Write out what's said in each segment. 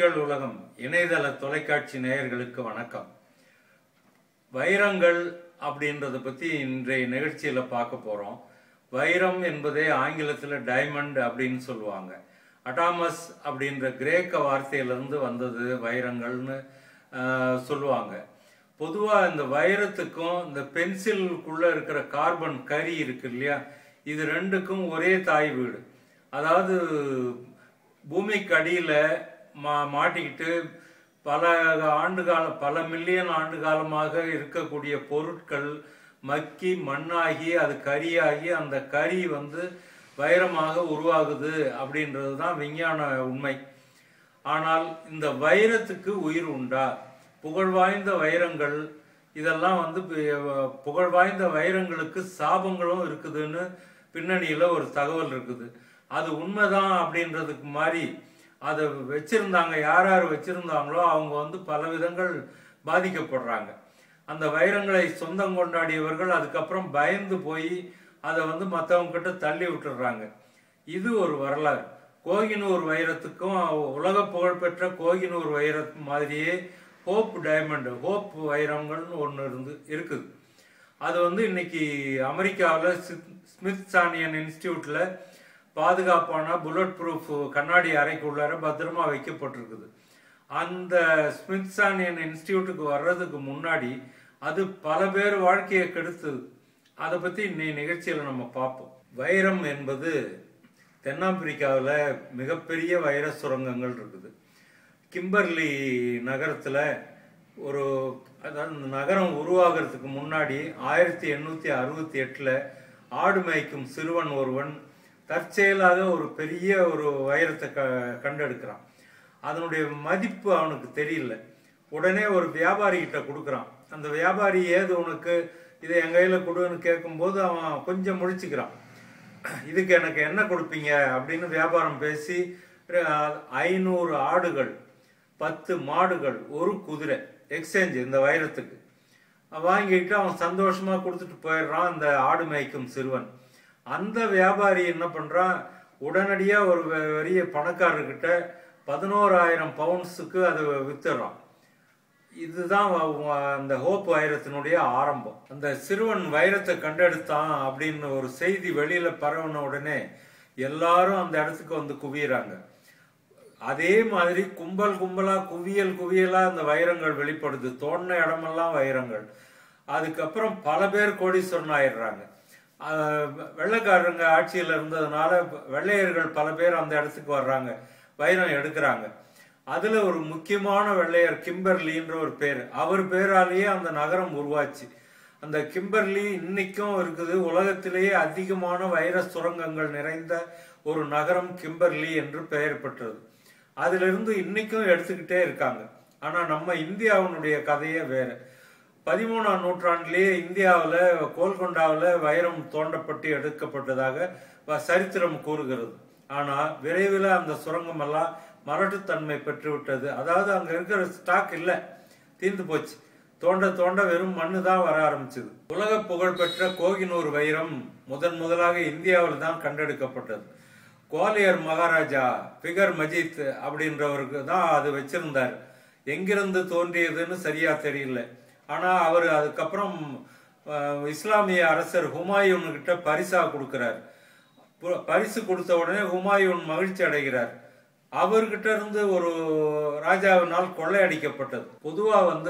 வைரங்கள் உலகம் இணையதள தொலைக்காட்சி நேயர்களுக்கு வணக்கம் வைரங்கள் அப்படின்றத பத்தி இன்றைய நிகழ்ச்சியில பார்க்க போறோம் வைரம் என்பதே ஆங்கிலத்துல டைமண்ட் அப்படின்னு சொல்லுவாங்க அட்டாமஸ் அப்படின்ற கிரேக்க வார்த்தையிலிருந்து வந்தது வைரங்கள்னு ஆஹ், சொல்லுவாங்க பொதுவா இந்த வைரத்துக்கும் இந்த பென்சிலுக்குள்ள இருக்கிற கார்பன் கரி இருக்கு இல்லையா இது ரெண்டுக்கும் ஒரே தாய் வீடு அதாவது பூமிக்கு அடியில மா மாட்டிக்கிட்டு பல ஆண்டு கால பல மில்லியன் ஆண்டு காலமாக இருக்கக்கூடிய பொருட்கள் மக்கி மண்ணாகி அது கரியாகி அந்த கரி வந்து வைரமாக உருவாகுது அப்படின்றது தான் விஞ்ஞான உண்மை ஆனால் இந்த வைரத்துக்கு உயிர் உண்டா புகழ் வாய்ந்த வைரங்கள் இதெல்லாம் வந்து பு- புகழ் வாய்ந்த வைரங்களுக்கு சாபங்களும் இருக்குதுன்னு பின்னணியில ஒரு தகவல் இருக்குது அது உண்மைதான் அப்படின்றதுக்கு மாதிரி அதை வச்சிருந்தாங்க யார் யார் வச்சிருந்தாங்களோ அவங்க வந்து பல விதங்கள் பாதிக்கப்படுறாங்க அந்த வைரங்களை சொந்தம் கொண்டாடியவர்கள் அதுக்கப்புறம் பயந்து போய் அதை வந்து மற்றவங்க கிட்ட தள்ளி விட்டுடுறாங்க இது ஒரு வரலாறு கோகினூர் வைரத்துக்கும் உலக புகழ்பெற்ற கோகினூர் வைரம் மாதிரியே ஹோப் டைமண்ட் ஹோப் வைரங்கள்னு ஒன்று இருந்து இருக்குது அது வந்து இன்னைக்கு அமெரிக்காவில் ஸ்மித்சானியன் இன்ஸ்டியூட்ல பாதுகாப்பான புல்லட் ப்ரூஃப் கண்ணாடி அறைக்குள்ளார பத்திரமா வைக்கப்பட்டிருக்குது அந்த ஸ்மித்சானியன் இன்ஸ்டியூட்டுக்கு வர்றதுக்கு முன்னாடி அது பல பேர் வாழ்க்கையை கெடுத்தது அதை பத்தி இன்னைய நிகழ்ச்சியில நம்ம பார்ப்போம் வைரம் என்பது தென்னாப்பிரிக்காவில் மிகப்பெரிய வைர சுரங்கங்கள் இருக்குது கிம்பர்லி நகரத்துல ஒரு அதாவது இந்த நகரம் உருவாகிறதுக்கு முன்னாடி ஆயிரத்தி எண்ணூத்தி அறுபத்தி எட்டுல ஆடு மேய்க்கும் சிறுவன் ஒருவன் தற்செயலாக ஒரு பெரிய ஒரு வைரத்தை க கண்டெடுக்கிறான் அதனுடைய மதிப்பு அவனுக்கு தெரியல உடனே ஒரு வியாபாரி கிட்ட கொடுக்குறான் அந்த வியாபாரி ஏது உனக்கு இதை என் கையில கொடுன்னு கேட்கும்போது அவன் கொஞ்சம் முழிச்சுக்கிறான் இதுக்கு எனக்கு என்ன கொடுப்பீங்க அப்படின்னு வியாபாரம் பேசி அஹ், ஐநூறு ஆடுகள் பத்து மாடுகள் ஒரு குதிரை எக்ஸ்சேஞ்ச் இந்த வைரத்துக்கு வாங்கிட்டு அவன் சந்தோஷமா கொடுத்துட்டு போயிடுறான் அந்த ஆடு மேய்க்கும் சிறுவன் அந்த வியாபாரி என்ன பண்றான் உடனடியா ஒரு வெ- பெரிய பணக்காரர்கிட்ட பதினோராயிரம் பவுண்ட்ஸுக்கு அதை வித்துடுறான் இதுதான் வ- வ- அந்த ஹோப் வைரத்தினுடைய ஆரம்பம் அந்த சிறுவன் வைரத்தை கண்டெடுத்தான் அப்படின்னு ஒரு செய்தி வெளியில பரவின உடனே எல்லாரும் அந்த இடத்துக்கு வந்து குவியறாங்க அதே மாதிரி கும்பல் கும்பலா குவியல் குவியலா அந்த வைரங்கள் வெளிப்படுது தோண்டின இடமெல்லாம் வைரங்கள் அதுக்கப்புறம் பல பேர் கோடீஸ்வரன் ஆயிடுறாங்க ஆஹ் வெள்ளைக்காரங்க ஆட்சியில் இருந்ததுனால வெள்ளையர்கள் பல பேர் அந்த இடத்துக்கு வர்றாங்க வைரம் எடுக்கிறாங்க அதுல ஒரு முக்கியமான வெள்ளையர் கிம்பர்லின்ற ஒரு பேர் அவர் பேராலேயே அந்த நகரம் உருவாச்சு அந்த கிம்பர்லி இன்னைக்கும் இருக்குது உலகத்திலேயே அதிகமான வைர சுரங்கங்கள் நிறைந்த ஒரு நகரம் கிம்பர்லி என்று பெயர் பெற்றது அதிலிருந்து இன்னைக்கும் எடுத்துக்கிட்டே இருக்காங்க ஆனா நம்ம இந்தியாவினுடைய கதையே வேற பதிமூணாம் நூற்றாண்டிலேயே இந்தியாவில் கோல்கொண்டாவில் வைரம் தோண்டப்பட்டு எடுக்கப்பட்டதாக வ- சரித்திரம் கூறுகிறது ஆனா விரைவில் அந்த சுரங்கம் எல்லாம் மரட்டுத்தன்மை பெற்று விட்டது அதாவது அங்க இருக்கிற ஸ்டாக் இல்ல தீர்ந்து போச்சு தோண்ட தோண்ட வெறும் மண்ணு தான் வர ஆரம்பிச்சது உலக புகழ்பெற்ற கோகினூர் வைரம் முதன் முதலாக இந்தியாவில் தான் கண்டெடுக்கப்பட்டது குவாலியர் மகாராஜா பிகர் மஜித் அப்படின்றவருக்கு தான் அது வச்சிருந்தார் எங்கிருந்து தோன்றியதுன்னு சரியா தெரியல ஆனா அவர் அதுக்கப்புறம் அஹ், இஸ்லாமிய அரசர் ஹுமாயூன் கிட்ட பரிசா கொடுக்கிறார் பு- பரிசு கொடுத்த உடனே ஹுமாயூன் மகிழ்ச்சி அடைகிறார் அவர்கிட்ட இருந்து ஒரு ராஜாவினால் கொள்ளையடிக்கப்பட்டது பொதுவா வந்து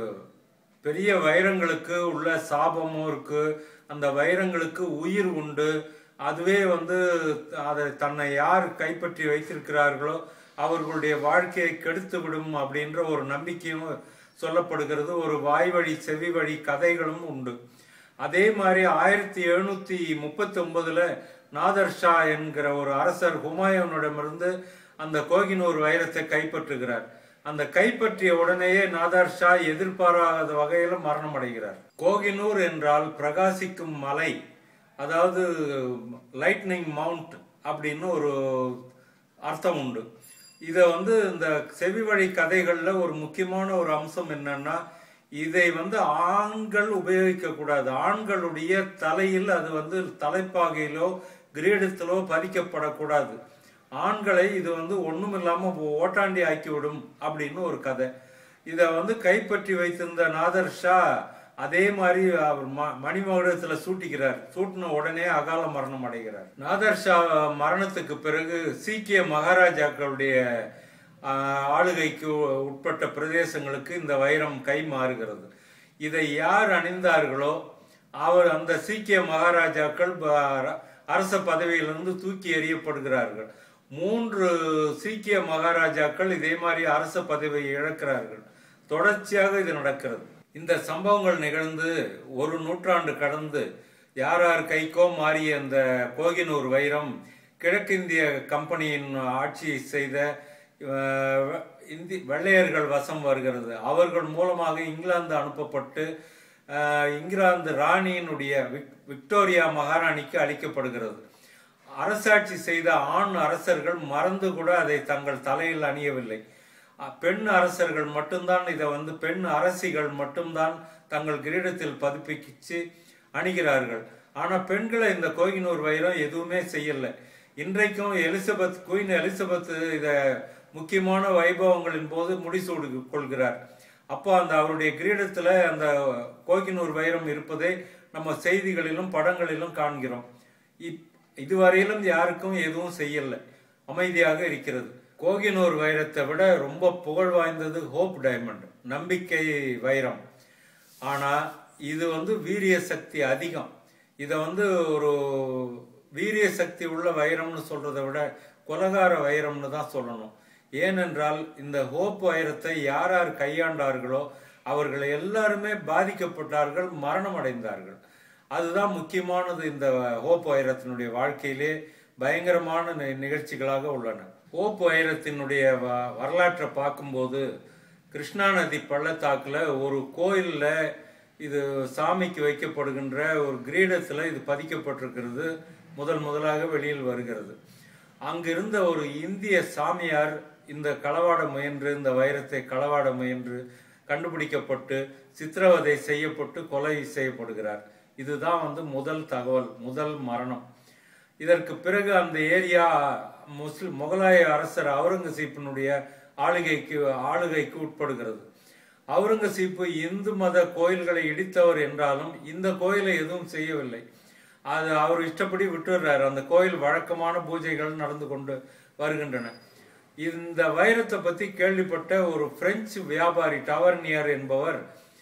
பெரிய வைரங்களுக்கு உள்ள சாபமும் இருக்கு அந்த வைரங்களுக்கு உயிர் உண்டு அதுவே வந்து அதை தன்னை யார் கைப்பற்றி வைத்திருக்கிறார்களோ அவர்களுடைய வாழ்க்கையை கெடுத்து விடும் அப்படின்ற ஒரு நம்பிக்கையும் சொல்லப்படுகிறது ஒரு வாய்வழி செவி வழி கதைகளும் உண்டு அதே மாதிரி ஆயிரத்தி எழுநூத்தி முப்பத்தி ஒன்பதுல நாதர் ஷா என்கிற ஒரு அரசர் ஹுமாயூனிடமிருந்து அந்த கோகினூர் வைரத்தை கைப்பற்றுகிறார் அந்த கைப்பற்றிய உடனேயே நாதர் ஷா எதிர்பாராத வகையில மரணம் அடைகிறார் கோகினூர் என்றால் பிரகாசிக்கும் மலை அதாவது லைட்னிங் மவுண்ட் அப்படின்னு ஒரு அர்த்தம் உண்டு இதை வந்து இந்த செவி வழி கதைகள்ல ஒரு முக்கியமான ஒரு அம்சம் என்னன்னா இதை வந்து ஆண்கள் உபயோகிக்க கூடாது ஆண்களுடைய தலையில் அது வந்து தலைப்பாகையிலோ கிரீடத்திலோ பதிக்கப்படக்கூடாது ஆண்களை இது வந்து ஒண்ணும் இல்லாம ஓட்டாண்டி ஆக்கிவிடும் அப்படின்னு ஒரு கதை இதை வந்து கைப்பற்றி வைத்திருந்த நாதர் ஷா அதே மாதிரி அவர் ம- மணிமகுடத்துல சூட்டிக்கிறார் சூட்டின உடனே அகால மரணம் அடைகிறார் நாதர் ஷா மரணத்துக்கு பிறகு சீக்கிய மகாராஜாக்களுடைய ஆஹ், ஆளுகைக்கு உட்பட்ட பிரதேசங்களுக்கு இந்த வைரம் கை மாறுகிறது இதை யார் அணிந்தார்களோ அவர் அந்த சீக்கிய மகாராஜாக்கள் ப- அரச பதவியிலிருந்து தூக்கி எறியப்படுகிறார்கள் மூன்று சீக்கிய மகாராஜாக்கள் இதே மாதிரி அரச பதவியை இழக்கிறார்கள் தொடர்ச்சியாக இது நடக்கிறது இந்த சம்பவங்கள் நிகழ்ந்து ஒரு நூற்றாண்டு கடந்து யார் யார் கைக்கோ மாறிய இந்த கோகினூர் வைரம் கிழக்கிந்திய கம்பெனியின் ஆட்சி செய்த அஹ், இந்தி வெள்ளையர்கள் வசம் வருகிறது அவர்கள் மூலமாக இங்கிலாந்து அனுப்பப்பட்டு அஹ், இங்கிலாந்து ராணியினுடைய விக்- விக்டோரியா மகாராணிக்கு அளிக்கப்படுகிறது அரசாட்சி செய்த ஆண் அரசர்கள் மறந்து கூட அதை தங்கள் தலையில் அணியவில்லை அ- பெண் அரசர்கள் மட்டும்தான் இதை வந்து பெண் அரசிகள் மட்டும்தான் தங்கள் கிரீடத்தில் பதிப்பிச்சு அணிகிறார்கள் ஆனா பெண்களை இந்த கோகினூர் வைரம் எதுவுமே செய்யல இன்றைக்கும் எலிசபெத் குயின் எலிசபெத் இத முக்கியமான வைபவங்களின் போது முடிசூடு கொள்கிறார் அப்போ அந்த அவருடைய கிரீடத்துல அந்த கோகினூர் வைரம் இருப்பதை நம்ம செய்திகளிலும் படங்களிலும் காண்கிறோம் இப்- இதுவரையிலும் யாருக்கும் எதுவும் செய்யல அமைதியாக இருக்கிறது கோகினூர் வைரத்தை விட ரொம்ப புகழ் வாய்ந்தது ஹோப் டைமண்ட் நம்பிக்கை வைரம் ஆனா இது வந்து வீரிய சக்தி அதிகம் இதை வந்து ஒரு வீரிய சக்தி உள்ள வைரம்னு சொல்றதை விட கொலகார வைரம்னு தான் சொல்லணும் ஏனென்றால் இந்த ஹோப் வைரத்தை யார் யார் கையாண்டார்களோ அவர்கள் எல்லாருமே பாதிக்கப்பட்டார்கள் மரணம் அடைந்தார்கள் அதுதான் முக்கியமானது இந்த ஹோப் வைரத்தினுடைய வாழ்க்கையிலே பயங்கரமான நி- நிகழ்ச்சிகளாக உள்ளன ஹோப் வைரத்தினுடைய வ- வரலாற்றை பார்க்கும்போது கிருஷ்ணா நதி பள்ளத்தாக்குல ஒரு கோயில்ல இது சாமிக்கு வைக்கப்படுகின்ற ஒரு கிரீடத்துல இது பதிக்கப்பட்டிருக்கிறது முதல் முதலாக வெளியில் வருகிறது அங்கிருந்த ஒரு இந்திய சாமியார் இந்த களவாட முயன்று இந்த வைரத்தை களவாட முயன்று கண்டுபிடிக்கப்பட்டு சித்திரவதை செய்யப்பட்டு கொலை செய்யப்படுகிறார் இதுதான் வந்து முதல் தகவல் முதல் மரணம் இதற்கு பிறகு அந்த ஏரியா முஸ்லிம் முகலாய அரசர் அவுரங்கசீப்பினுடைய ஆளுகைக்கு ஆளுகைக்கு உட்படுகிறது அவுரங்கசீப்பு இந்து மத கோயில்களை இடித்தவர் என்றாலும் இந்த கோயிலை எதுவும் செய்யவில்லை அது அவர் இஷ்டப்படி விட்டுடுறாரு அந்த கோயில் வழக்கமான பூஜைகள் நடந்து கொண்டு வருகின்றன இந்த வைரத்தை பத்தி கேள்விப்பட்ட ஒரு பிரெஞ்சு வியாபாரி டவர்னியர் என்பவர்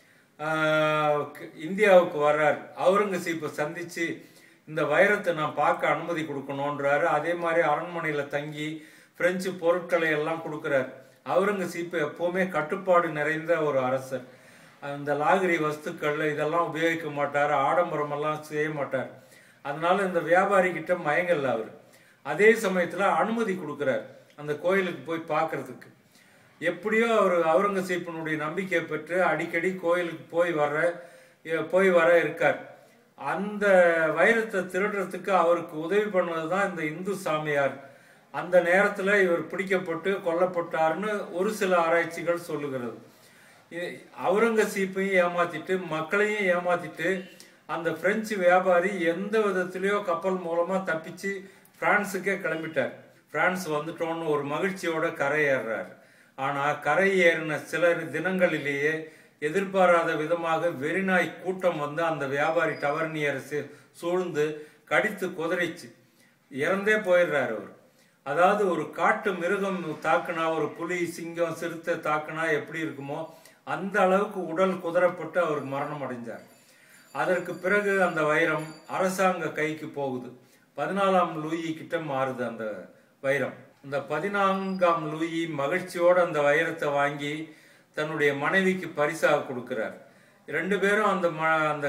ஆஹ், இந்தியாவுக்கு வர்றார் அவுரங்கசீப்பை சந்திச்சு இந்த வைரத்தை நான் பார்க்க அனுமதி கொடுக்கணுன்றாரு அதே மாதிரி அரண்மனையில தங்கி பிரெஞ்சு பொருட்களை எல்லாம் கொடுக்கிறார் அவுரங்கசீப் எப்பவுமே கட்டுப்பாடு நிறைந்த ஒரு அரசர் அந்த லாகிரி வஸ்துக்கள் இதெல்லாம் உபயோகிக்க மாட்டார் ஆடம்பரம் எல்லாம் செய்ய மாட்டார் அதனால இந்த வியாபாரி கிட்ட மயங்கல்ல அவர் அதே சமயத்துல அனுமதி கொடுக்கிறார் அந்த கோயிலுக்கு போய் பார்க்கிறதுக்கு எப்படியோ அவர் அவுரங்கசீப்பினுடைய நம்பிக்கை பெற்று அடிக்கடி கோயிலுக்கு போய் வர்ற எ- போய் வர இருக்கார் அந்த வைரத்தை திருடுறதுக்கு அவருக்கு உதவி பண்ணதுதான் இந்த இந்து சாமியார் அந்த நேரத்துல இவர் பிடிக்கப்பட்டு கொல்லப்பட்டார்னு ஒரு சில ஆராய்ச்சிகள் சொல்லுகிறது இ- அவுரங்கசீப்பையும் ஏமாத்திட்டு மக்களையும் ஏமாத்திட்டு அந்த பிரெஞ்சு வியாபாரி எந்த விதத்திலயோ கப்பல் மூலமா தப்பிச்சு பிரான்ஸுக்கே கிளம்பிட்டார் பிரான்ஸ் வந்துட்டோன்னு ஒரு மகிழ்ச்சியோட கரை ஏறுறார் ஆனா கரை ஏறின சில தினங்களிலேயே எதிர்பாராத விதமாக வெறிநாய் கூட்டம் வந்து அந்த வியாபாரி டவர்னியர் சூழ்ந்து கடித்து குதறிச்சு இறந்தே போயிடுறாரு அவர் அதாவது ஒரு காட்டு மிருகம் தாக்குனா ஒரு புலி சிங்கம் சிறுத்தை தாக்குனா எப்படி இருக்குமோ அந்த அளவுக்கு உடல் குதறப்பட்டு அவர் மரணம் அடைஞ்சார் அதற்கு பிறகு அந்த வைரம் அரசாங்க கைக்கு போகுது பதினாலாம் லூயி கிட்ட மாறுது அந்த வைரம் இந்த பதினான்காம் லூயி மகிழ்ச்சியோட அந்த வைரத்தை வாங்கி தன்னுடைய மனைவிக்கு பரிசாக கொடுக்கிறார் ரெண்டு பேரும் அந்த ம- அந்த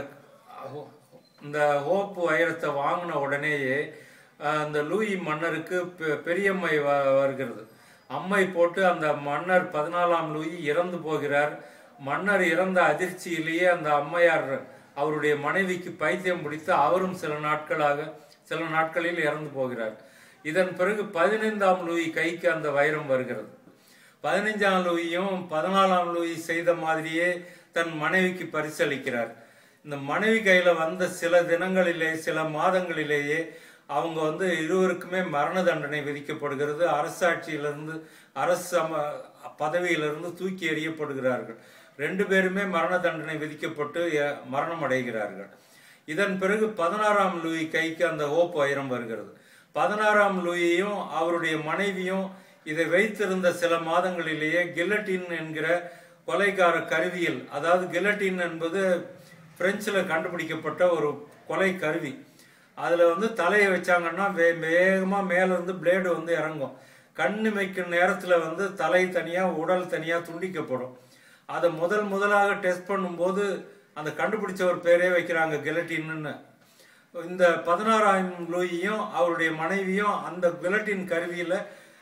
இந்த ஹோப் வைரத்தை வாங்கின உடனேயே அஹ், அந்த லூயி மன்னருக்கு பெ- பெரியம்மை வ- வருகிறது அம்மை போட்டு அந்த மன்னர் பதினாலாம் லூயி இறந்து போகிறார் மன்னர் இறந்த அதிர்ச்சியிலேயே அந்த அம்மையார் அவருடைய மனைவிக்கு பைத்தியம் பிடித்து அவரும் சில நாட்களாக சில நாட்களில் இறந்து போகிறார் இதன் பிறகு பதினைந்தாம் லூயி கைக்கு அந்த வைரம் வருகிறது பதினைஞ்சாம் லூயியும் பதினாலாம் லூயி செய்த மாதிரியே தன் மனைவிக்கு பரிசளிக்கிறார் இந்த மனைவி கையில வந்த சில தினங்களிலே சில மாதங்களிலேயே அவங்க வந்து இருவருக்குமே மரண தண்டனை விதிக்கப்படுகிறது அரசாட்சியிலிருந்து அரசு அம- பதவியிலிருந்து தூக்கி எறியப்படுகிறார்கள் ரெண்டு பேருமே மரண தண்டனை விதிக்கப்பட்டு எ- மரணம் அடைகிறார்கள் இதன் பிறகு பதினாறாம் லூயி கைக்கு அந்த ஹோப் வைரம் வருகிறது பதினாறாம் லூயியும் அவருடைய மனைவியும் இதை வைத்திருந்த சில மாதங்களிலேயே கில்லட்டின் என்கிற கொலைகார கருவியில் அதாவது கில்லட்டின் என்பது பிரெஞ்சில் கண்டுபிடிக்கப்பட்ட ஒரு கொலை கருவி அதில் வந்து தலையை வச்சாங்கன்னா வே வேகமாக மேலேருந்து பிளேடு வந்து இறங்கும் கண்ணு வைக்கும் நேரத்தில் வந்து தலை தனியாக உடல் தனியாக துண்டிக்கப்படும் அதை முதல் முதலாக டெஸ்ட் பண்ணும்போது அந்த கண்டுபிடிச்சவர் பேரே வைக்கிறாங்க கெலட்டின்னு இந்த பதினாறாயிரம் லூயியும் அவருடைய மனைவியும் அந்த கிலட்டின் கருவியில்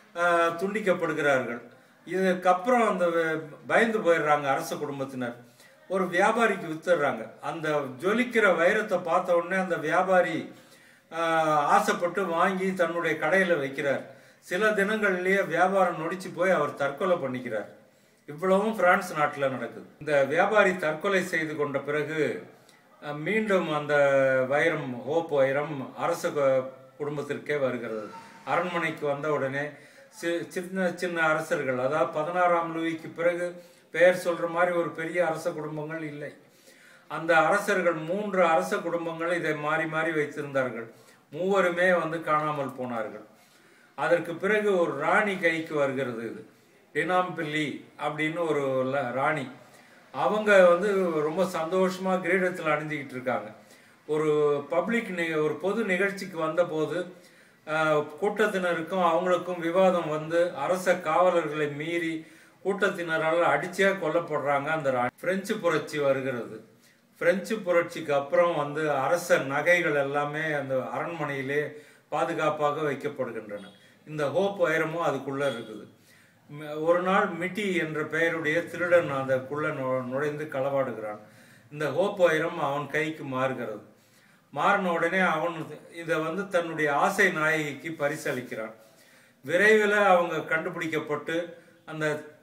துண்டிக்கப்படுகிறார்கள் இதுக்கப்புறம் அந்த வ- பயந்து போயிடுறாங்க அரச குடும்பத்தினர் ஒரு வியாபாரிக்கு வித்துடுறாங்க அந்த ஜொலிக்கிற வைரத்தை பார்த்த உடனே அந்த வியாபாரி ஆஹ், ஆசைப்பட்டு வாங்கி தன்னுடைய கடையில் வைக்கிறார் சில தினங்கள்லயே வியாபாரம் நொடிச்சு போய் அவர் தற்கொலை பண்ணிக்கிறார் இவ்வளவும் பிரான்ஸ் நாட்டில் நடக்குது இந்த வியாபாரி தற்கொலை செய்து கொண்ட பிறகு அஹ், மீண்டும் அந்த வைரம் ஹோப் வைரம் அரச கு- குடும்பத்திற்கே வருகிறது அரண்மனைக்கு வந்த உடனே சி- சின்ன சின்ன அரசர்கள் அதாவது பதினாறாம் லூயிக்கு பிறகு பெயர் சொல்ற மாதிரி ஒரு பெரிய அரச குடும்பங்கள் இல்லை அந்த அரசர்கள் மூன்று அரச குடும்பங்கள் இதை மாறி மாறி வைத்திருந்தார்கள் மூவருமே வந்து காணாமல் போனார்கள் அதற்கு பிறகு ஒரு ராணி கைக்கு வருகிறது இது டினாம்பிள்ளி அப்படின்னு ஒரு ல- ராணி அவங்க வந்து ரொம்ப சந்தோஷமா கிரீடத்தில் அணிஞ்சிக்கிட்டு இருக்காங்க ஒரு பப்ளிக் ஒரு பொது நிகழ்ச்சிக்கு வந்தபோது ஆஹ், கூட்டத்தினருக்கும் அவங்களுக்கும் விவாதம் வந்து அரச காவலர்களை மீறி கூட்டத்தினரால் அடிச்சே கொல்லப்படுறாங்க அந்த ராணி பிரெஞ்சு புரட்சி வருகிறது பிரெஞ்சு புரட்சிக்கு அப்புறம் வந்து அரச நகைகள் எல்லாமே அந்த அரண்மனையிலே பாதுகாப்பாக வைக்கப்படுகின்றன இந்த ஹோப் வைரமும் அதுக்குள்ள இருக்குது ம- ஒரு நாள் மிட்டி என்ற பெயருடைய திருடன் அதற்குள்ள நு- நுழைந்து களவாடுகிறான் இந்த ஹோப் வைரம் அவன் கைக்கு மாறுகிறது மாறின உடனே அவன் இதை வந்து தன்னுடைய ஆசை நாயகிக்கு பரிசளிக்கிறான் விரைவில் அவங்க கண்டுபிடிக்கப்பட்டு அந்த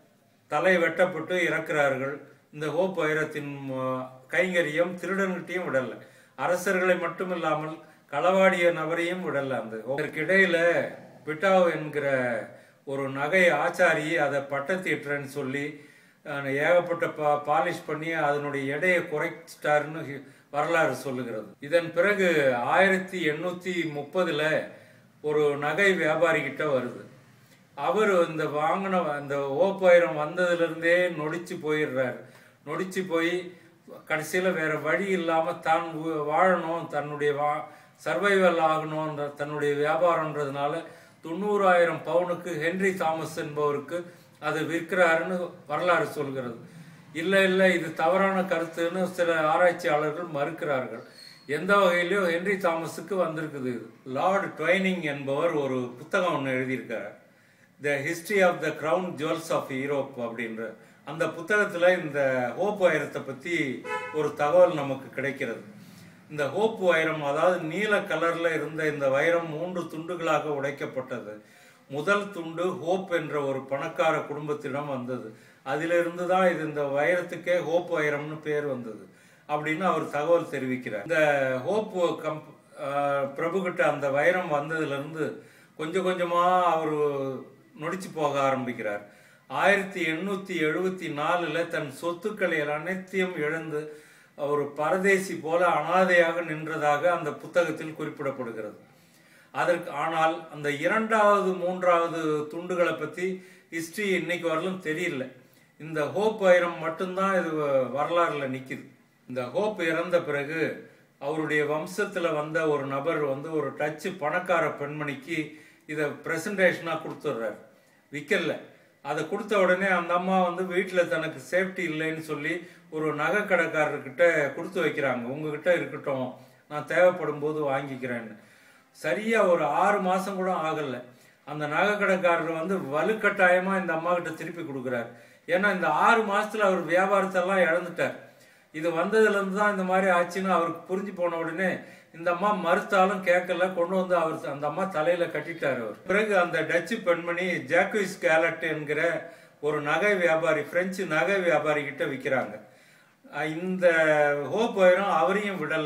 தலை வெட்டப்பட்டு இறக்கிறார்கள் இந்த ஹோப் வைரத்தின் ம- கைங்கரியம் திருடன்கிட்டையும் விடல அரசர்களை மட்டும் இல்லாமல் களவாடிய நபரையும் விடல அந்த இதற்கிடையில பிட்டாவ் என்கிற ஒரு நகை ஆச்சாரி அதை பட்டத்திட்டுறேன்னு சொல்லி அஹ், ஏகப்பட்ட பா பாலிஷ் பண்ணி அதனுடைய எடையை குறைச்சிட்டாருன்னு ஹி- வரலாறு சொல்லுகிறது இதன் பிறகு ஆயிரத்தி எண்ணூத்தி முப்பதுல ஒரு நகை வியாபாரி கிட்ட வருது அவர் இந்த வாங்கின அந்த ஓப்பாயிரம் வந்ததுலேருந்தே நொடிச்சு போயிடுறாரு நொடிச்சு போய் கடைசியில் வேற வழி இல்லாமல் தான் உ- வாழணும் தன்னுடைய வா சர்வைவல் ஆகணும்ன்ற தன்னுடைய வியாபாரம்ன்றதுனால தொண்ணூறாயிரம் பவுனுக்கு ஹென்றி தாமஸ் என்பவருக்கு அதை விற்கிறாருன்னு வரலாறு சொல்கிறது இல்லை இல்லை இது தவறான கருத்துன்னு சில ஆராய்ச்சியாளர்கள் மறுக்கிறார்கள் எந்த வகையிலையும் ஹென்றி தாமஸுக்கு வந்திருக்குது இது லார்ட் ட்வைனிங் என்பவர் ஒரு புத்தகம் ஒன்று எழுதியிருக்கார் the history of the crown jewels of Europe அப்படின்ற அந்த புத்தகத்தில் இந்த ஹோப் வைரத்தை பற்றி ஒரு தகவல் நமக்கு கிடைக்கிறது இந்த ஹோப் வைரம் அதாவது நீல கலர்ல இருந்த இந்த வைரம் மூன்று துண்டுகளாக உடைக்கப்பட்டது முதல் துண்டு ஹோப் என்ற ஒரு பணக்கார குடும்பத்திடம் வந்தது அதிலிருந்து தான் இது இந்த வைரத்துக்கே ஹோப் வைரம்னு பேர் வந்தது அப்படின்னு அவர் தகவல் தெரிவிக்கிறார் இந்த ஹோப் கம்ப் பிரபுகிட்ட அந்த வைரம் வந்ததுலேருந்து கொஞ்சம் கொஞ்சமா அவர் நொடிச்சு போக ஆரம்பிக்கிறார் ஆயிரத்தி எண்ணூத்தி எழுபத்தி நாலுல தன் சொத்துக்களை அனைத்தையும் இழந்து ஒரு பரதேசி போல அனாதையாக நின்றதாக அந்த புத்தகத்தில் குறிப்பிடப்படுகிறது அதற்கு ஆனால் அந்த இரண்டாவது மூன்றாவது துண்டுகளை பத்தி ஹிஸ்டரி இன்னைக்கு வரலும் தெரியல இந்த ஹோப் வைரம் மட்டும்தான் இது வரலாறுல நிக்குது இந்த ஹோப் இறந்த பிறகு அவருடைய வம்சத்துல வந்த ஒரு நபர் வந்து ஒரு டச்சு பணக்கார பெண்மணிக்கு இதை பிரசன்டேஷனா கொடுத்துட்றாரு விற்கல அதை கொடுத்த உடனே அந்த அம்மா வந்து வீட்டில் தனக்கு சேஃப்டி இல்லைன்னு சொல்லி ஒரு நகை கடைக்காரர்கிட்ட கொடுத்து வைக்கிறாங்க உங்ககிட்ட இருக்கட்டும் நான் தேவைப்படும் போது வாங்கிக்கிறேன்னு சரியா ஒரு ஆறு மாசம் கூட ஆகல அந்த நகை கடைக்காரர் வந்து வலுக்கட்டாயமா இந்த அம்மா கிட்ட திருப்பி கொடுக்குறாரு ஏன்னா இந்த ஆறு மாசத்துல அவர் வியாபாரத்தெல்லாம் இழந்துட்டார் இது வந்ததுல இருந்து தான் இந்த மாதிரி ஆச்சுன்னு அவருக்கு புரிஞ்சு போன உடனே இந்த அம்மா மறுத்தாலும் கேட்கல கொண்டு வந்து அவர் அந்த அம்மா தலையில கட்டிட்டார் அவர் பிறகு அந்த டச்சு பெண்மணி ஜாக்குவிஸ் கேலட் என்கிற ஒரு நகை வியாபாரி பிரெஞ்சு நகை வியாபாரி கிட்ட விற்கிறாங்க அஹ் இந்த ஹோப் வைரம் அவரையும் விடல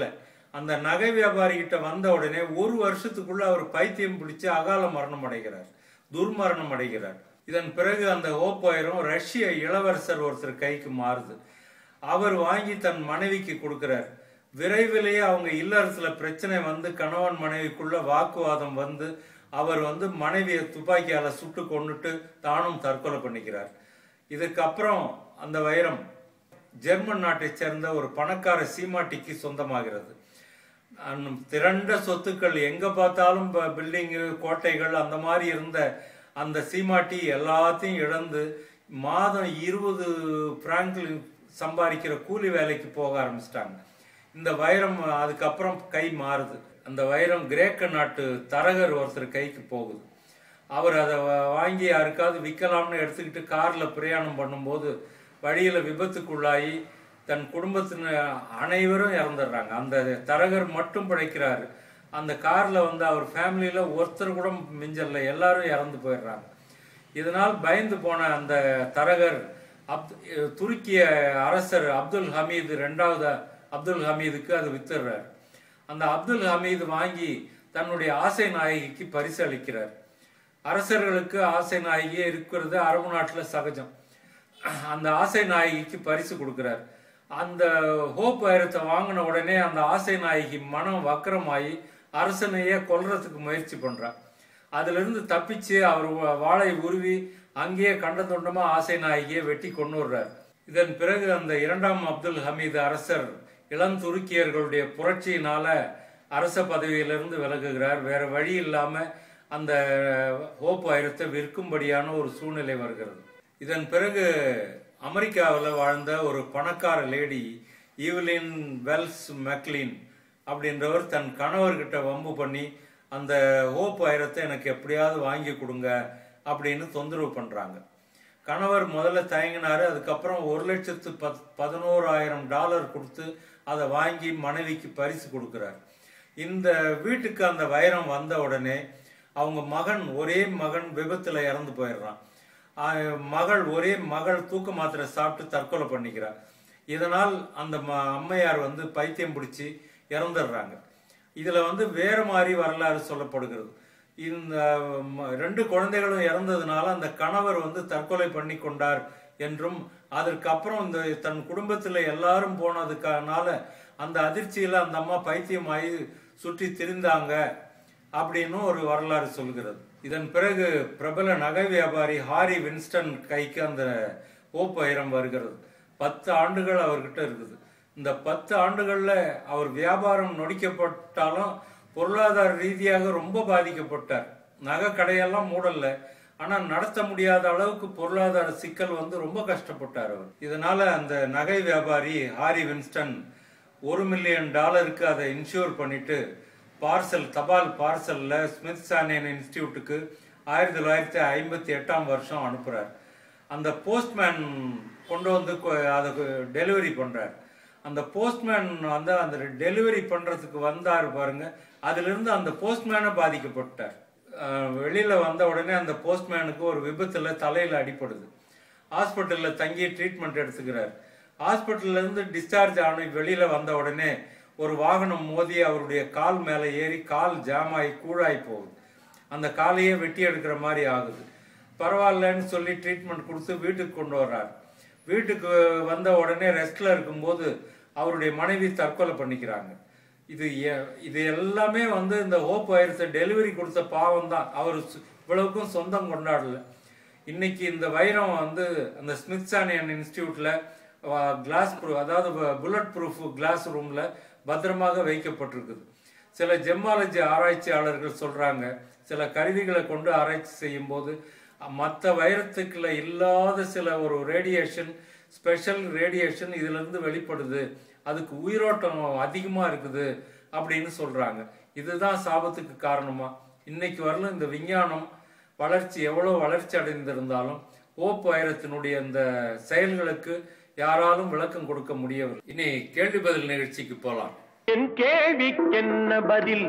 அந்த நகை வியாபாரி கிட்ட வந்த உடனே ஒரு வருஷத்துக்குள்ள அவர் பைத்தியம் பிடிச்சு அகால மரணம் அடைகிறார் துர்மரணம் அடைகிறார் இதன் பிறகு அந்த ஓப்பாயிரம் ரஷ்ய இளவரசர் ஒருத்தர் கைக்கு மாறுது அவர் வாங்கி தன் மனைவிக்கு கொடுக்கிறார் விரைவிலேயே அவங்க இல்லறத்துல பிரச்சனை வந்து கணவன் மனைவிக்குள்ள வாக்குவாதம் வந்து அவர் வந்து மனைவியை துப்பாக்கியால சுட்டு கொண்டுட்டு தானும் தற்கொலை பண்ணிக்கிறார் இதுக்கப்புறம் அந்த வைரம் ஜெர்மன் நாட்டைச் சேர்ந்த ஒரு பணக்கார சீமாட்டிக்கு சொந்தமாகிறது அன்னும் திரண்ட சொத்துக்கள் எங்க பார்த்தாலும் பில்டிங்கு கோட்டைகள் அந்த மாதிரி இருந்த அந்த சீமாட்டி எல்லாத்தையும் இழந்து மாதம் இருபது பிராங்கில் சம்பாதிக்கிற கூலி வேலைக்கு போக ஆரம்பிச்சிட்டாங்க இந்த வைரம் அதுக்கப்புறம் கை மாறுது அந்த வைரம் கிரேக்க நாட்டு தரகர் ஒருத்தர் கைக்கு போகுது அவர் அதை வா- வாங்கி யாருக்காவது விற்கலாம்னு எடுத்துக்கிட்டு கார்ல பிரயாணம் பண்ணும்போது வழியில விபத்துக்குள்ளாகி தன் குடும்பத்தின் அனைவரும் இறந்துடுறாங்க அந்த தரகர் மட்டும் பிழைக்கிறாரு அந்த கார்ல வந்து அவர் ஃபேமிலியில ஒருத்தர் கூட மிஞ்சல்ல எல்லாரும் இறந்து போயிடுறாங்க இதனால் பயந்து போன அந்த தரகர் அப் துருக்கிய அரசர் அப்துல் ஹமீது ரெண்டாவது அப்துல் ஹமீதுக்கு அது வித்துடுறார் அந்த அப்துல் ஹமீது வாங்கி தன்னுடைய ஆசை நாயகிக்கு பரிசு அளிக்கிறார் அரசர்களுக்கு ஆசை நாயகியே இருக்கிறது அரபு நாட்டில் சகஜம் அந்த ஆசை நாயகிக்கு பரிசு கொடுக்கிறார் அந்த ஹோப் வைரத்தை வாங்கின உடனே அந்த ஆசை நாயகி மனம் வக்கரமாகி அரசனையே கொல்றதுக்கு முயற்சி பண்றா அதுல இருந்து தப்பிச்சு அவர் வா- வாளை உருவி அங்கேயே கண்ட துண்டமா ஆசை நாயகியை வெட்டி கொண்டு வர்றார் இதன் பிறகு அந்த இரண்டாம் அப்துல் ஹமீது அரசர் இளம் துருக்கியர்களுடைய புரட்சியினால அரச பதவியிலிருந்து விலகுகிறார் வேற வழி இல்லாம அந்த ஹோப் வைரத்தை விற்கும்படியான ஒரு சூழ்நிலை வருகிறது இதன் பிறகு அமெரிக்காவில் வாழ்ந்த ஒரு பணக்கார லேடி ஈவலின் வெல்ஸ் மெக்லின் அப்படின்றவர் தன் கணவர்கிட்ட வம்பு பண்ணி அந்த ஹோப் வைரத்தை எனக்கு எப்படியாவது வாங்கி கொடுங்க அப்படின்னு தொந்தரவு பண்றாங்க கணவர் முதல்ல தயங்கினாரு அதுக்கப்புறம் ஒரு லட்சத்து பத் பதினோராயிரம் டாலர் கொடுத்து அதை வாங்கி மனைவிக்கு பரிசு கொடுக்கிறார் இந்த வீட்டுக்கு அந்த வைரம் வந்த உடனே அவங்க மகன் ஒரே மகன் விபத்துல இறந்து போயிடுறான் ஆஹ் மகள் ஒரே மகள் தூக்க மாத்திரை சாப்பிட்டு தற்கொலை பண்ணிக்கிறார் இதனால் அந்த ம- அம்மையார் வந்து பைத்தியம் பிடிச்சி இறந்துடுறாங்க இதுல வந்து வேற மாதிரி வரலாறு சொல்லப்படுகிறது இந்த ம- ரெண்டு குழந்தைகளும் இறந்ததுனால அந்த கணவர் வந்து தற்கொலை பண்ணி கொண்டார் என்றும் அதற்கப்புறம் இந்த தன் குடும்பத்துல எல்லாரும் போனதுக்கானால அந்த அதிர்ச்சியில அந்த அம்மா பைத்தியமாயி சுற்றி திரிந்தாங்க அப்படின்னு ஒரு வரலாறு சொல்கிறது இதன் பிறகு பிரபல நகை வியாபாரி ஹாரி வின்ஸ்டன் கைக்கு அந்த ஓப் வைரம் வருகிறது பத்து ஆண்டுகள் அவர்கிட்ட இருக்குது இந்த பத்து ஆண்டுகள்ல அவர் வியாபாரம் நொடிக்கப்பட்டாலும் பொருளாதார ரீதியாக ரொம்ப பாதிக்கப்பட்டார் நகை கடையெல்லாம் மூடல ஆனா நடத்த முடியாத அளவுக்கு பொருளாதார சிக்கல் வந்து ரொம்ப கஷ்டப்பட்டார் அவர் இதனால அந்த நகை வியாபாரி ஹாரி வின்ஸ்டன் ஒரு மில்லியன் டாலருக்கு அதை இன்சூர் பண்ணிட்டு பார்சல் தபால் பார்சல்ல ஸ்மித்சானியன் இன்ஸ்டிடியூட்டுக்கு ஆயிரத்தி தொள்ளாயிரத்தி ஐம்பத்தி எட்டாம் வருஷம் அனுப்புறார் அந்த போஸ்ட்மேன் கொண்டு வந்து கொ- அதை டெலிவரி பண்றார் அந்த போஸ்ட்மேன் வந்து அந்த டெலிவரி பண்றதுக்கு வந்தார் பாருங்க அதுல இருந்து அந்த போஸ்ட்மேனை பாதிக்கப்பட்டார் அஹ் வெளியில வந்த உடனே அந்த போஸ்ட்மேனுக்கு ஒரு விபத்துல தலையில அடிபடுது ஹாஸ்பிட்டல்ல தங்கி ட்ரீட்மெண்ட் எடுத்துக்கிறார் ஹாஸ்பிட்டல்ல இருந்து டிஸ்சார்ஜ் ஆன வெளியில வந்த உடனே ஒரு வாகனம் மோதி அவருடைய கால் மேல ஏறி கால் ஜாம் ஆகி கூழாய் போகுது அந்த காலையே வெட்டி எடுக்கிற மாதிரி ஆகுது பரவாயில்லன்னு சொல்லி ட்ரீட்மெண்ட் கொடுத்து வீட்டுக்கு கொண்டு வர்றார் வீட்டுக்கு வந்த உடனே ரெஸ்ட்ல இருக்கும்போது அவருடைய மனைவி தற்கொலை பண்ணிக்கிறாங்க இது எ- இது எல்லாமே வந்து இந்த ஹோப் வைரஸை டெலிவரி கொடுத்த பாவம் தான் அவர் சு- இவ்வளவுக்கும் சொந்தம் கொண்டாடல இன்னைக்கு இந்த வைரம் வந்து அந்த ஸ்மித்சானியன் இன்ஸ்டிடியூட்ல கிளாஸ் ப்ரூஃப் அதாவது புல்லட் ப்ரூஃப் கிளாஸ் ரூம்ல பத்திரமாக வைக்கப்பட்டிருக்குது சில ஜெம்மாலஜி ஆராய்ச்சியாளர்கள் சொல்றாங்க சில கருவிகளை கொண்டு ஆராய்ச்சி செய்யும் போது மற்ற வைரத்துக்குள்ள இல்லாத சில ஒரு ரேடியேஷன் ஸ்பெஷல் ரேடியேஷன் இதுல இருந்து வெளிப்படுது அதுக்கு உயிரோட்டம் அதிகமா இருக்குது அப்படின்னு சொல்றாங்க இதுதான் சாபத்துக்கு காரணமா இன்னைக்கு வரலும் இந்த விஞ்ஞானம் வளர்ச்சி எவ்வளவு வளர்ச்சி அடைந்திருந்தாலும் ஓப் வைரத்தினுடைய இந்த செயல்களுக்கு யாராலும் விளக்கம் கொடுக்க முடியவில்லை இனி கேள்வி பதில் நிகழ்ச்சிக்கு போலாம் என் கேள்விக்கென்ன பதில்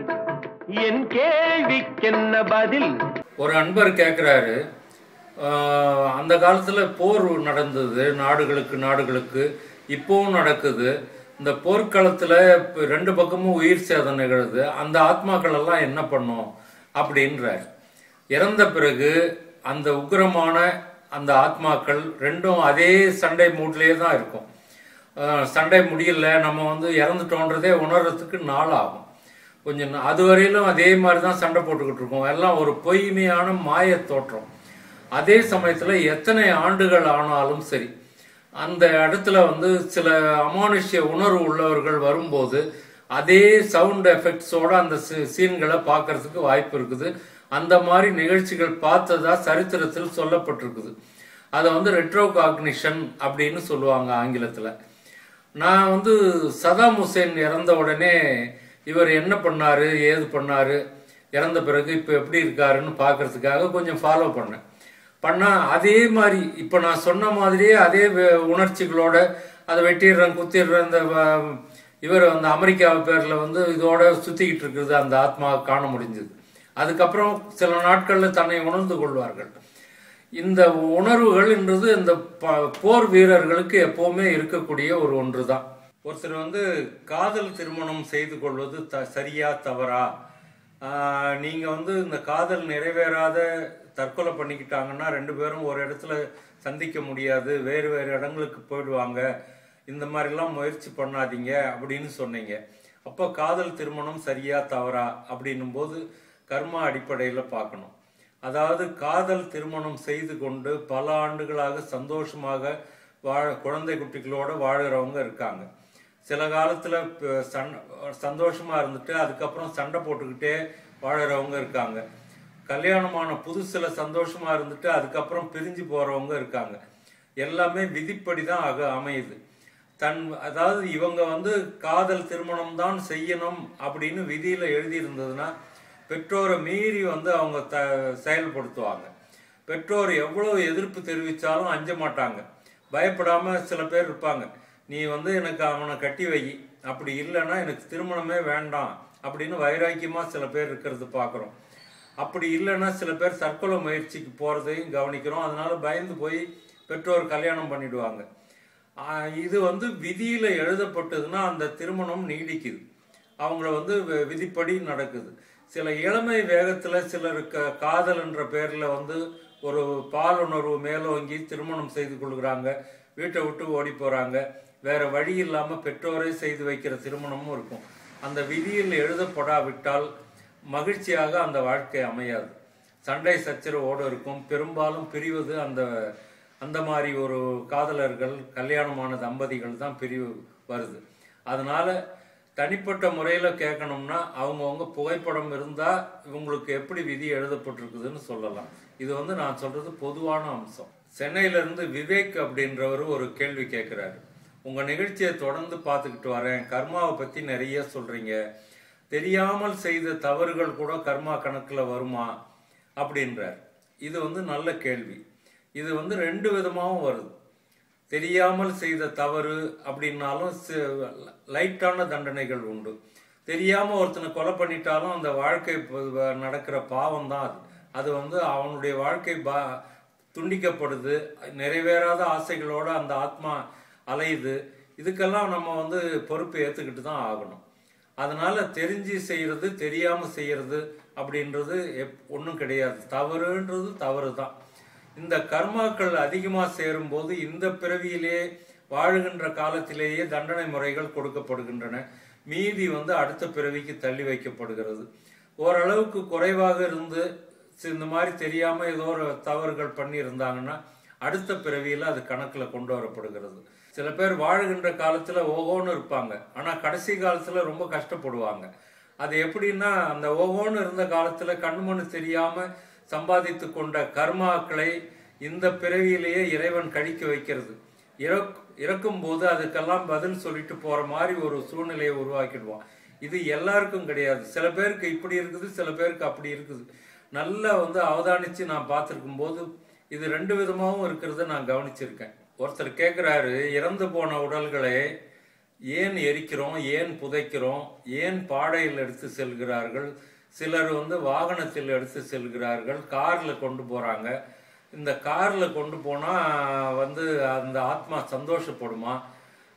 என் கேள்விக்கென்ன பதில் ஒரு அன்பர் கேட்குறாரு அந்த காலத்தில் போர் நடந்தது நாடுகளுக்கு நாடுகளுக்கு இப்போவும் நடக்குது இந்த போர்க்களத்துல இப்ப ரெண்டு பக்கமும் உயிர் சேதம் நிகழுது அந்த ஆத்மாக்கள் எல்லாம் என்ன பண்ணும் அப்படின்றார் இறந்த பிறகு அந்த உக்கிரமான அந்த ஆத்மாக்கள் ரெண்டும் அதே சண்டை மூட்லயே தான் இருக்கும் அஹ் சண்டை முடியல நம்ம வந்து இறந்துட்டோன்றதே உணர்றதுக்கு நாள் ஆகும் கொஞ்சம் நா- அது வரையிலும் அதே மாதிரி தான் சண்டை போட்டுக்கிட்டு இருக்கோம் எல்லாம் ஒரு பொய்மையான மாய தோற்றம் அதே சமயத்துல எத்தனை ஆண்டுகள் ஆனாலும் சரி அந்த இடத்துல வந்து சில அமானுஷ்ய உணர்வு உள்ளவர்கள் வரும்போது அதே சவுண்ட் எஃபெக்ட்ஸோட அந்த சீன்களை பார்க்கறதுக்கு வாய்ப்பு இருக்குது அந்த மாதிரி நிகழ்ச்சிகள் பார்த்ததா சரித்திரத்தில் சொல்லப்பட்டிருக்குது அதை வந்து ரெட்ரோ காக்னிஷன் அப்படின்னு சொல்லுவாங்க ஆங்கிலத்தில் நான் வந்து சதாம் ஹுசேன் இறந்த உடனே இவர் என்ன பண்ணாரு ஏது பண்ணாரு இறந்த பிறகு இப்போ எப்படி இருக்காருன்னு பார்க்கறதுக்காக கொஞ்சம் ஃபாலோ பண்ணேன் பண்ணா அதே மாதிரி இப்போ நான் சொன்ன மாதிரியே அதே வே- உணர்ச்சிகளோட அதை வெட்டிடுறேன் குத்திடுறேன் இந்த வ- இவர் அந்த அமெரிக்கா பேர்ல வந்து இதோட சுத்திக்கிட்டு இருக்கிறது அந்த ஆத்மா காண முடிஞ்சது அதுக்கப்புறம் சில நாட்கள்ல தன்னை உணர்ந்து கொள்வார்கள் இந்த உணர்வுகள் என்றது இந்த ப- போர் வீரர்களுக்கு எப்பவுமே இருக்கக்கூடிய ஒரு ஒன்று தான் ஒருத்தர் வந்து காதல் திருமணம் செய்து கொள்வது த சரியா தவறா ஆஹ் நீங்க வந்து இந்த காதல் நிறைவேறாத தற்கொலை பண்ணிக்கிட்டாங்கன்னா ரெண்டு பேரும் ஒரு இடத்துல சந்திக்க முடியாது வேறு வேறு இடங்களுக்கு போயிடுவாங்க இந்த மாதிரிலாம் முயற்சி பண்ணாதீங்க அப்படின்னு சொன்னீங்க அப்போ காதல் திருமணம் சரியா தவறா அப்படின்னும் போது கர்மா அடிப்படையில் பார்க்கணும் அதாவது காதல் திருமணம் செய்து கொண்டு பல ஆண்டுகளாக சந்தோஷமாக வாழ குழந்தை குட்டிகளோட வாழுறவங்க இருக்காங்க சில காலத்துல ப- சண் சந்தோஷமா இருந்துட்டு அதுக்கப்புறம் சண்டை போட்டுக்கிட்டே வாழுறவங்க இருக்காங்க கல்யாணமான புதுசுல சந்தோஷமா இருந்துட்டு அதுக்கப்புறம் பிரிஞ்சு போறவங்க இருக்காங்க எல்லாமே விதிப்படி தான் அக அமையுது தன் அதாவது இவங்க வந்து காதல் திருமணம் தான் செய்யணும் அப்படின்னு விதியில எழுதி இருந்ததுன்னா பெற்றோரை மீறி வந்து அவங்க த செயல்படுத்துவாங்க பெற்றோர் எவ்வளவு எதிர்ப்பு தெரிவித்தாலும் அஞ்ச மாட்டாங்க பயப்படாம சில பேர் இருப்பாங்க நீ வந்து எனக்கு அவனை கட்டி வை அப்படி இல்லைன்னா எனக்கு திருமணமே வேண்டாம் அப்படின்னு வைராக்கியமா சில பேர் இருக்கிறது பார்க்குறோம் அப்படி இல்லைன்னா சில பேர் தற்கொலை முயற்சிக்கு போறதையும் கவனிக்கிறோம் அதனால பயந்து போய் பெற்றோர் கல்யாணம் பண்ணிடுவாங்க ஆஹ் இது வந்து விதியில எழுதப்பட்டதுன்னா அந்த திருமணம் நீடிக்குது அவங்கள வந்து வி- விதிப்படி நடக்குது சில இளமை வேகத்துல சிலருக்கு காதல் என்ற பேர்ல வந்து ஒரு பாலுணர்வு மேலோங்கி திருமணம் செய்து கொள்கிறாங்க வீட்டை விட்டு ஓடி போறாங்க வேற வழி இல்லாம பெற்றோரே செய்து வைக்கிற திருமணமும் இருக்கும் அந்த விதியில் எழுதப்படாவிட்டால் மகிழ்ச்சியாக அந்த வாழ்க்கை அமையாது சண்டை சச்சரவோடு இருக்கும் பெரும்பாலும் பிரிவது அந்த அந்த மாதிரி ஒரு காதலர்கள் கல்யாணமான தம்பதிகள் தான் பிரிவு வருது அதனால தனிப்பட்ட முறையில் கேட்கணும்னா அவங்கவுங்க புகைப்படம் இருந்தால் இவங்களுக்கு எப்படி விதி எழுதப்பட்டிருக்குதுன்னு சொல்லலாம் இது வந்து நான் சொல்றது பொதுவான அம்சம் சென்னையில இருந்து விவேக் அப்படின்றவர் ஒரு கேள்வி கேட்குறாரு உங்க நிகழ்ச்சியை தொடர்ந்து பார்த்துக்கிட்டு வரேன் கர்மாவை பத்தி நிறைய சொல்றீங்க தெரியாமல் செய்த தவறுகள் கூட கர்மா கணக்குல வருமா அப்படின்றார் இது வந்து நல்ல கேள்வி இது வந்து ரெண்டு விதமாகவும் வருது தெரியாமல் செய்த தவறு அப்படின்னாலும் சி- லைட்டான தண்டனைகள் உண்டு தெரியாம ஒருத்தனை கொலை பண்ணிட்டாலும் அந்த வாழ்க்கை ப- நடக்கிற பாவம் தான் அது அது வந்து அவனுடைய வாழ்க்கை பா துண்டிக்கப்படுது நிறைவேறாத ஆசைகளோட அந்த ஆத்மா அலையுது இதுக்கெல்லாம் நம்ம வந்து பொறுப்பு ஏத்துக்கிட்டு தான் ஆகணும் அதனால தெரிஞ்சு செய்யறது தெரியாம செய்யறது அப்படின்றது எப் ஒன்றும் கிடையாது தவறுன்றது தவறு தான் இந்த கர்மாக்கள் அதிகமா சேரும்போது இந்த பிறவியிலே வாழுகின்ற காலத்திலேயே தண்டனை முறைகள் கொடுக்கப்படுகின்றன மீதி வந்து அடுத்த பிறவிக்கு தள்ளி வைக்கப்படுகிறது ஓரளவுக்கு குறைவாக இருந்து சி- இந்த மாதிரி தெரியாம ஏதோ ஒரு தவறுகள் பண்ணி இருந்தாங்கன்னா அடுத்த பிறவியில அது கணக்குல கொண்டு வரப்படுகிறது சில பேர் வாழுகின்ற காலத்துல ஓஹோன்னு இருப்பாங்க ஆனா கடைசி காலத்துல ரொம்ப கஷ்டப்படுவாங்க அது எப்படின்னா அந்த ஓஹோன்னு இருந்த காலத்துல கண்மணு தெரியாம சம்பாதித்து கொண்ட கர்மாக்களை இந்த பிறவியிலேயே இறைவன் கழிக்க வைக்கிறது இறக் இறக்கும் போது அதுக்கெல்லாம் பதில் சொல்லிட்டு போற மாதிரி ஒரு சூழ்நிலையை உருவாக்கிடுவான் இது எல்லாருக்கும் கிடையாது சில பேருக்கு இப்படி இருக்குது சில பேருக்கு அப்படி இருக்குது நல்லா வந்து அவதானிச்சு நான் பார்த்திருக்கும் போது இது ரெண்டு விதமாகவும் இருக்கிறத நான் கவனிச்சிருக்கேன் ஒருத்தர் கேட்குறாரு இறந்து போன உடல்களை ஏன் எரிக்கிறோம் ஏன் புதைக்கிறோம் ஏன் பாடையில் எடுத்து செல்கிறார்கள் சிலர் வந்து வாகனத்தில் எடுத்து செல்கிறார்கள் கார்ல கொண்டு போறாங்க இந்த கார்ல கொண்டு போனா வந்து அந்த ஆத்மா சந்தோஷப்படுமா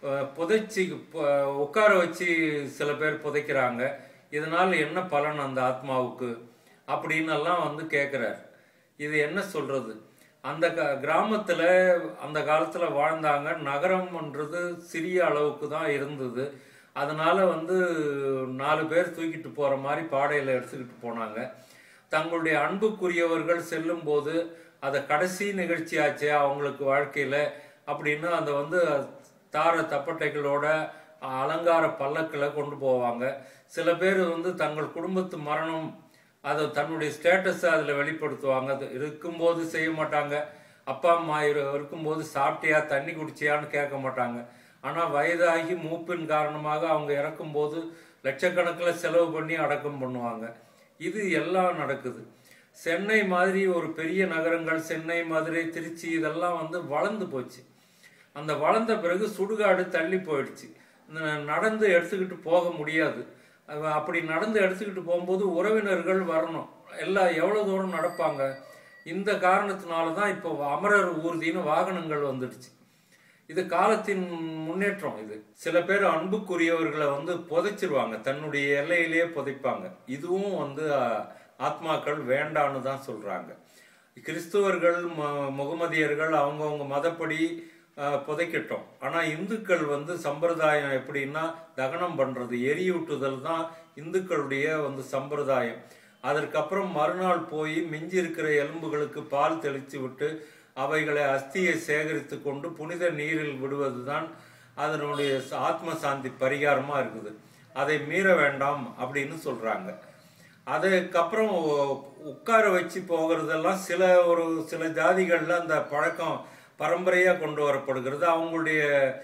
அஹ், புதைச்சி பு- உட்கார வச்சு சில பேர் புதைக்கிறாங்க இதனால் என்ன பலன் அந்த ஆத்மாவுக்கு அப்படின்னு எல்லாம் வந்து கேட்குறாரு இது என்ன சொல்றது அந்த க கிராமத்தில் அந்த காலத்தில் வாழ்ந்தாங்க நகரம்ன்றது சிறிய அளவுக்கு தான் இருந்தது அதனால வந்து நாலு பேர் தூக்கிட்டு போகிற மாதிரி பாடையில் எடுத்துக்கிட்டு போனாங்க தங்களுடைய அன்புக்குரியவர்கள் செல்லும் போது அதை கடைசி நிகழ்ச்சியாச்சே அவங்களுக்கு வாழ்க்கையில் அப்படின்னு அந்த வந்து தார தப்பட்டைகளோட அலங்கார பல்லக்கில் கொண்டு போவாங்க சில பேர் வந்து தங்கள் குடும்பத்து மரணம் அதை தன்னுடைய ஸ்டேட்டஸை அதில் வெளிப்படுத்துவாங்க அது இருக்கும்போது செய்ய மாட்டாங்க அப்பா அம்மா இரு- இருக்கும்போது சாப்பிட்டியா தண்ணி குடிச்சியான்னு கேட்க மாட்டாங்க ஆனால் வயதாகி மூப்பின் காரணமாக அவங்க இறக்கும்போது லட்சக்கணக்கில் செலவு பண்ணி அடக்கம் பண்ணுவாங்க இது எல்லாம் நடக்குது சென்னை மாதிரி ஒரு பெரிய நகரங்கள் சென்னை மதுரை திருச்சி இதெல்லாம் வந்து வளர்ந்து போச்சு அந்த வளர்ந்த பிறகு சுடுகாடு தள்ளி போயிடுச்சு ந- நடந்து எடுத்துக்கிட்டு போக முடியாது அவ அப்படி நடந்து எடுத்துக்கிட்டு போகும்போது உறவினர்கள் வரணும் எல்லாம் எவ்வளோ தூரம் நடப்பாங்க இந்த காரணத்தினால தான் இப்போ அமரர் ஊர்தின்னு வாகனங்கள் வந்துடுச்சு இது காலத்தின் முன்னேற்றம் இது சில பேர் அன்புக்குரியவர்களை வந்து புதைச்சிருவாங்க தன்னுடைய எல்லையிலேயே புதைப்பாங்க இதுவும் வந்து அஹ், ஆத்மாக்கள் வேண்டான்னு தான் சொல்றாங்க கிறிஸ்துவர்கள் ம- முகமதியர்கள் அவங்கவங்க மதப்படி அஹ், புதைக்கட்டும் ஆனா இந்துக்கள் வந்து சம்பிரதாயம் எப்படின்னா தகனம் பண்றது எரியூட்டுதல் தான் இந்துக்களுடைய வந்து சம்பிரதாயம் அதற்கப்புறம் மறுநாள் போய் மிஞ்சி இருக்கிற எலும்புகளுக்கு பால் தெளித்து விட்டு அவைகளை அஸ்தியை சேகரித்து கொண்டு புனித நீரில் விடுவதுதான் அதனுடைய ச- ஆத்ம சாந்தி பரிகாரமா இருக்குது அதை மீற வேண்டாம் அப்படின்னு சொல்றாங்க அதுக்கப்புறம் உ- உட்கார வச்சு போகிறதெல்லாம் சில ஒரு சில ஜாதிகள்ல அந்த பழக்கம் பரம்பரையா கொண்டு வரப்படுகிறது அவங்களுடைய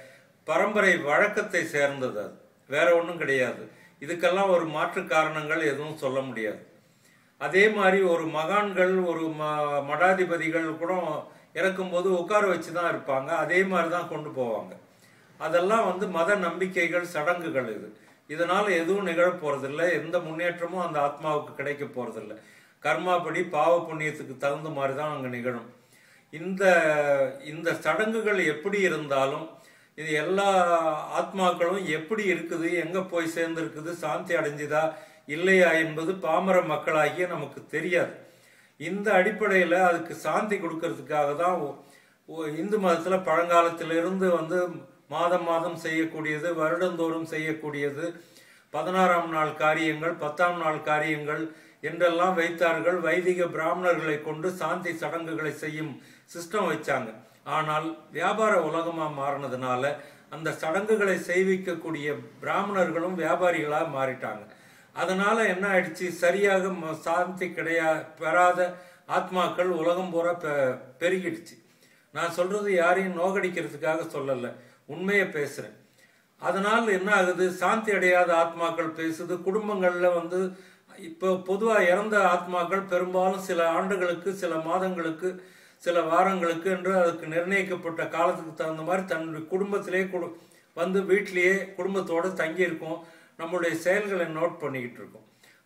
பரம்பரை வழக்கத்தை சேர்ந்தது அது வேற ஒன்றும் கிடையாது இதுக்கெல்லாம் ஒரு மாற்று காரணங்கள் எதுவும் சொல்ல முடியாது அதே மாதிரி ஒரு மகான்கள் ஒரு ம மடாதிபதிகள் கூட இறக்கும்போது உட்கார வச்சு தான் இருப்பாங்க அதே மாதிரி தான் கொண்டு போவாங்க அதெல்லாம் வந்து மத நம்பிக்கைகள் சடங்குகள் இது இதனால எதுவும் நிகழப் போறதில்ல எந்த முன்னேற்றமும் அந்த ஆத்மாவுக்கு கிடைக்க போறதில்ல கர்மாப்படி பாவ புண்ணியத்துக்கு தகுந்த மாதிரி தான் அங்கே நிகழும் இந்த இந்த சடங்குகள் எப்படி இருந்தாலும் இது எல்லா ஆத்மாக்களும் எப்படி இருக்குது எங்க போய் சேர்ந்திருக்குது சாந்தி அடைஞ்சுதா இல்லையா என்பது பாமர மக்களாகிய நமக்கு தெரியாது இந்த அடிப்படையில் அதுக்கு சாந்தி கொடுக்கறதுக்காக தான் ஒ- ஒ- இந்து மதத்தில் பழங்காலத்திலிருந்து வந்து மாதம் மாதம் செய்யக்கூடியது வருடந்தோறும் செய்யக்கூடியது பதினாறாம் நாள் காரியங்கள் பத்தாம் நாள் காரியங்கள் என்றெல்லாம் வைத்தார்கள் வைதிக பிராமணர்களை கொண்டு சாந்தி சடங்குகளை செய்யும் சிஸ்டம் வச்சாங்க ஆனால் வியாபார உலகமா மாறினதுனால அந்த சடங்குகளை செய்விக்கக்கூடிய பிராமணர்களும் வியாபாரிகளா மாறிட்டாங்க அதனால என்ன ஆயிடுச்சு சரியாக ம- சாந்தி கிடையா பெறாத ஆத்மாக்கள் உலகம் பூரா பெ- பெருகிடுச்சு நான் சொல்றது யாரையும் நோகடிக்கிறதுக்காக சொல்லல உண்மையை பேசுறேன் அதனால் என்ன ஆகுது சாந்தி அடையாத ஆத்மாக்கள் பேசுது குடும்பங்கள்ல வந்து இப்போ பொதுவா இறந்த ஆத்மாக்கள் பெரும்பாலும் சில ஆண்டுகளுக்கு சில மாதங்களுக்கு சில வாரங்களுக்கு என்று அதுக்கு நிர்ணயிக்கப்பட்ட காலத்துக்கு தகுந்த மாதிரி தன்னுடைய குடும்பத்திலே குடு வந்து வீட்டிலேயே குடும்பத்தோடு தங்கி இருக்கும் நம்மளுடைய செயல்களை நோட் பண்ணிக்கிட்டு இருக்கோம்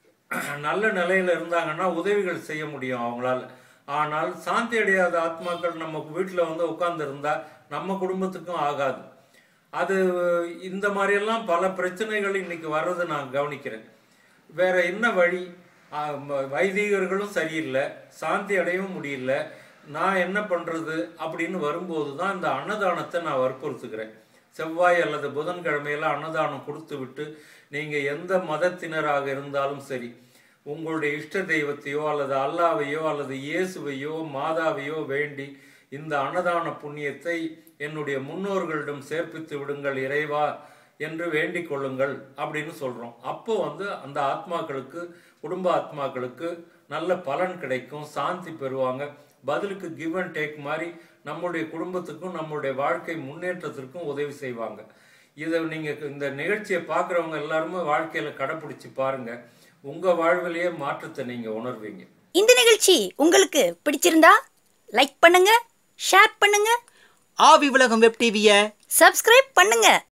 நல்ல நிலையில இருந்தாங்கன்னா உதவிகள் செய்ய முடியும் அவங்களால ஆனால் சாந்தி அடையாத ஆத்மாக்கள் நம்ம வீட்டில் வந்து உட்கார்ந்து இருந்தா நம்ம குடும்பத்துக்கும் ஆகாது அது இந்த மாதிரியெல்லாம் பல பிரச்சனைகள் இன்னைக்கு வர்றதை நான் கவனிக்கிறேன் வேற என்ன வழி ஆ, ம- வைதிகர்களும் சரியில்லை சாந்தி அடையவும் முடியல நான் என்ன பண்றது அப்படின்னு வரும்போது தான் இந்த அன்னதானத்தை நான் வற்புறுத்துக்கிறேன் செவ்வாய் அல்லது புதன்கிழமையில அன்னதானம் கொடுத்து விட்டு நீங்க எந்த மதத்தினராக இருந்தாலும் சரி உங்களுடைய இஷ்ட தெய்வத்தையோ அல்லது அல்லாவையோ அல்லது இயேசுவையோ மாதாவையோ வேண்டி இந்த அன்னதான புண்ணியத்தை என்னுடைய முன்னோர்களிடம் சேர்ப்பித்து விடுங்கள் இறைவா என்று வேண்டிக் கொள்ளுங்கள் அப்படின்னு சொல்றோம் அப்போ வந்து அந்த ஆத்மாக்களுக்கு குடும்ப ஆத்மாக்களுக்கு நல்ல பலன் கிடைக்கும் சாந்தி பெறுவாங்க பதிலுக்கு கிவ் அண்ட் டேக் மாதிரி நம்முடைய குடும்பத்துக்கும் நம்மளுடைய வாழ்க்கை முன்னேற்றத்திற்கும் உதவி செய்வாங்க இதை நீங்க இந்த நிகழ்ச்சியை பார்க்குறவங்க எல்லாருமே வாழ்க்கையில கடைப்பிடிச்சு பாருங்க உங்க வாழ்விலேயே மாற்றத்தை நீங்க உணர்வீங்க இந்த நிகழ்ச்சி உங்களுக்கு பிடிச்சிருந்தா லைக் பண்ணுங்க ஷேர் பண்ணுங்க ஆவி உலகம் வெப் டிவியை சப்ஸ்கிரைப் பண்ணுங்க